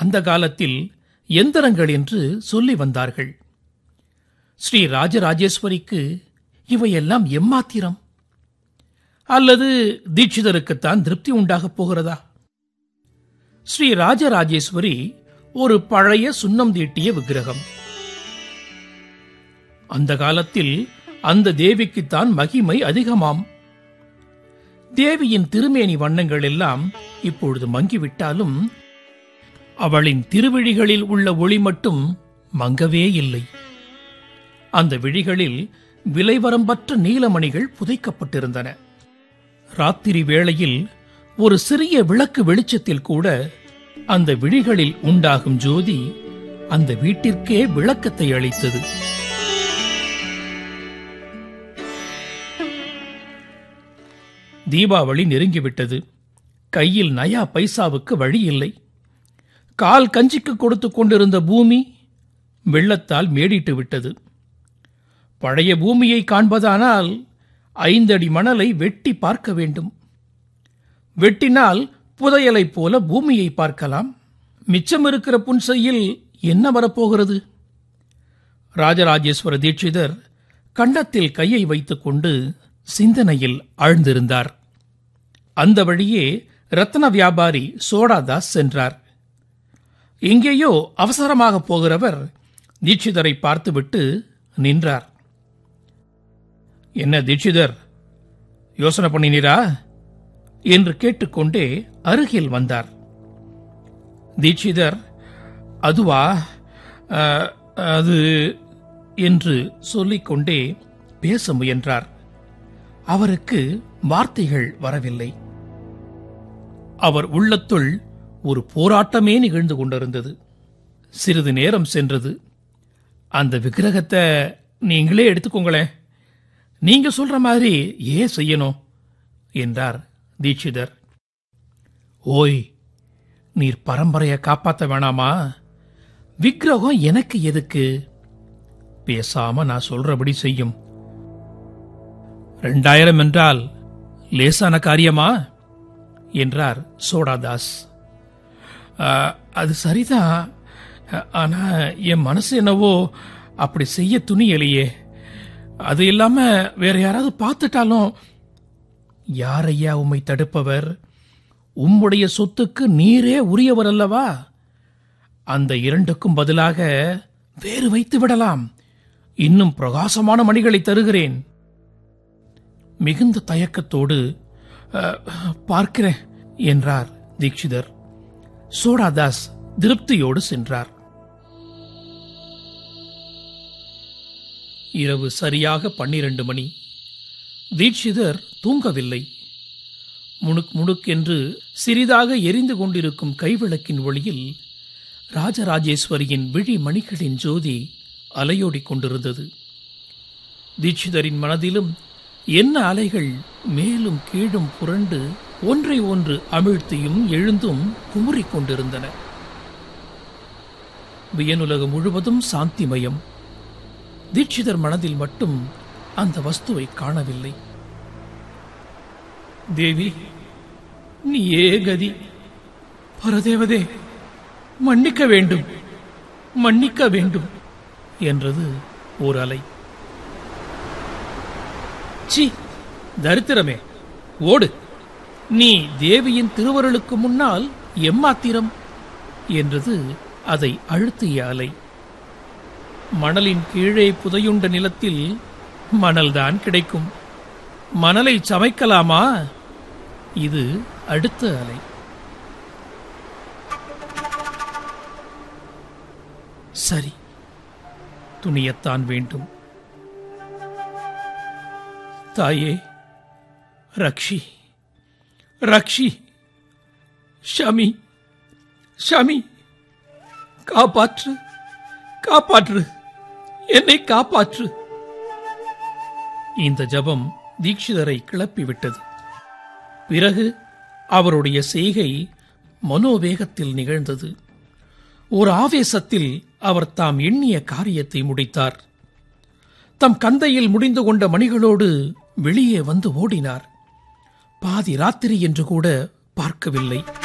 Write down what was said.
அந்த காலத்தில் எந்திரங்கள் என்று சொல்லி வந்தார்கள் ஸ்ரீ ராஜராஜேஸ்வரிக்கு இவையெல்லாம் எம்மாத்திரம் அல்லது தீட்சிதருக்குத்தான் திருப்தி உண்டாகப் போகிறதா ஸ்ரீ ராஜராஜேஸ்வரி ஒரு பழைய சுண்ணம் தீட்டிய விக்கிரகம் அந்த காலத்தில் அந்த தேவிக்குத்தான் மகிமை அதிகமாம் தேவியின் திருமேனி வண்ணங்கள் எல்லாம் இப்பொழுது மங்கிவிட்டாலும் அவளின் திருவிழிகளில் உள்ள ஒளி மட்டும் மங்கவே இல்லை அந்த விழிகளில் விலைவரம்பற்ற நீலமணிகள் புதைக்கப்பட்டிருந்தன ராத்திரி வேளையில் ஒரு சிறிய விளக்கு வெளிச்சத்தில் கூட அந்த விழிகளில் உண்டாகும் ஜோதி அந்த வீட்டிற்கே விளக்கத்தை அளித்தது தீபாவளி நெருங்கிவிட்டது கையில் நயா பைசாவுக்கு வழி இல்லை கால் கஞ்சிக்கு கொடுத்து கொண்டிருந்த பூமி வெள்ளத்தால் மேடிட்டு விட்டது பழைய பூமியை காண்பதானால் ஐந்தடி மணலை வெட்டி பார்க்க வேண்டும் வெட்டினால் புதையலைப் போல பூமியை பார்க்கலாம் மிச்சம் இருக்கிற புன்சையில் என்ன வரப்போகிறது ராஜராஜேஸ்வர தீட்சிதர் கண்டத்தில் கையை வைத்துக்கொண்டு சிந்தனையில் ஆழ்ந்திருந்தார் அந்த வழியே ரத்ன வியாபாரி சோடாதாஸ் சென்றார் எங்கேயோ அவசரமாக போகிறவர் தீட்சிதரை பார்த்துவிட்டு நின்றார் என்ன தீட்சிதர் யோசனை பண்ணினீரா என்று கேட்டுக்கொண்டே அருகில் வந்தார் தீட்சிதர் அதுவா அஹ், அது என்று சொல்லிக்கொண்டே பேச முயன்றார் அவருக்கு வார்த்தைகள் வரவில்லை அவர் உள்ளத்துள் ஒரு போராட்டமே நிகழ்ந்து கொண்டிருந்தது சிறிது நேரம் சென்றது அந்த விக்கிரகத்தை நீங்களே எடுத்துக்கோங்களேன் நீங்க சொல்ற மாதிரி ஏன் செய்யணும் என்றார் தீட்சிதர் ஓய் நீர் பரம்பரையை காப்பாத்த வேணாமா விக்கிரகம் எனக்கு எதுக்கு பேசாம நான் சொல்றபடி செய்யும் ரெண்டாயிரம் என்றால் லேசான காரியமா என்றார் சோடாதாஸ் "ஆ, அது சரிதான் ஆனா என் மனசு என்னவோ அப்படி செய்ய துணியலையே அது இல்லாம வேற யாராவது பார்த்துட்டாலும் யாரையா உம்மை தடுப்பவர் உம்முடைய சொத்துக்கு நீரே உரியவர் அல்லவா அந்த இரண்டுக்கும் பதிலாக வேறு வைத்து விடலாம் இன்னும் பிரகாசமான மணிகளை தருகிறேன் மிகுந்த தயக்கத்தோடு "அஹ், பார்க்கிறேன் என்றார் தீட்சிதர் சோடாதாஸ் திருப்தியோடு சென்றார் இரவு சரியாக பன்னிரண்டு மணி தீட்சிதர் தூங்கவில்லை முணுக் முணுக் என்று சிறிதாக எரிந்து கொண்டிருக்கும் கைவிளக்கின் ஒளியில் ராஜராஜேஸ்வரியின் விழி மணிகளின் ஜோதி அலையோடிக் கொண்டிருந்தது தீட்சிதரின் மனதிலும் என்ன அலைகள் மேலும் கீழும் புரண்டு ஒன்றை ஒன்று அமிழ்த்தியும் எழுந்தும் குமுறிக் கொண்டிருந்தன வியனுலகம் முழுவதும் சாந்திமயம் தீட்சிதர் மனதில் மட்டும் அந்த வஸ்துவை காணவில்லை தேவி நீயே கதி பரதேவதே மன்னிக்க வேண்டும் மன்னிக்க வேண்டும் என்றது ஓர் அலை சி தரித்திரமே ஓடு நீ தேவியின் திருவருளுக்கு முன்னால் எம்மாத்திரம் என்றது அதை அழுத்திய அலை மணலின் கீழே புதையுண்ட நிலத்தில் மணல்தான் கிடைக்கும் மணலை சமைக்கலாமா இது அடுத்த அலை சரி துணியத்தான் வேண்டும் தாயே ரக்ஷி ரக்ஷி ஷமி ஷமி காப்பாற்று காப்பாற்று என்னை காப்பாற்று இந்த ஜபம் தீட்சிதரை கிளப்பிவிட்டது பிறகு அவருடைய செய்கை மனோவேகத்தில் நிகழ்ந்தது ஒரு ஆவேசத்தில் அவர் தாம் எண்ணிய காரியத்தை முடித்தார் தம் கந்தையில் முடிந்து கொண்ட மணிகளோடு வெளியே வந்து ஓடினார் பாதி ராத்திரி என்று கூட பார்க்கவில்லை